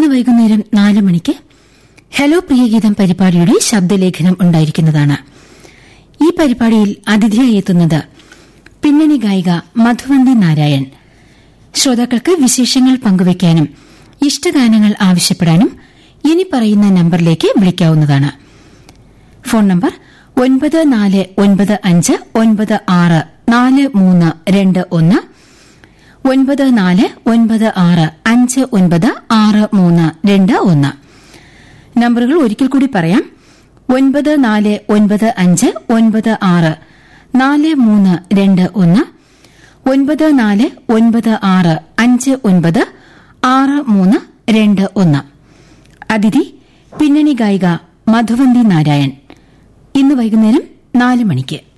ഇന്ന് വൈകുന്നേരം നാല് മണിക്ക് ഹലോ പ്രിയഗീതം പരിപാടിയുടെ ശബ്ദലേഖനം ഉണ്ടായിരിക്കുന്നതാണ് ഈ പരിപാടിയിൽ അതിഥിയായി എത്തുന്നത് പിന്നണി ഗായിക മധുവന്തി നാരായൺ ശ്രോതാക്കൾക്ക് വിശേഷങ്ങൾ പങ്കുവയ്ക്കാനും ഇഷ്ടഗാനങ്ങൾ ആവശ്യപ്പെടാനും ഇനി പറയുന്ന നമ്പറിലേക്ക് വിളിക്കാവുന്നതാണ് ഫോൺ നമ്പർ ഒൻപത് നാല് ഒൻപത് അഞ്ച് ഒൻപത് ആറ് നാല് മൂന്ന് രണ്ട് ഒന്ന് ഒൻപത് നാല് ഒൻപത് ആറ് അഞ്ച് ഒൻപത് ആറ് മൂന്ന് രണ്ട് ഒന്ന് നമ്പറുകൾ ഒരിക്കൽ കൂടി പറയാം ഒൻപത് നാല് ഒൻപത് അഞ്ച് ഒൻപത് ആറ് നാല് മൂന്ന് രണ്ട് ഒന്ന് ഒൻപത് നാല് ഒൻപത് ആറ് അഞ്ച് ഒൻപത് ആറ് മൂന്ന് രണ്ട് ഒന്ന് അതിഥി പിന്നണി ഗായിക മധുവന്തി നാരായൺ ഇന്ന് വൈകുന്നേരം നാല് മണിക്ക്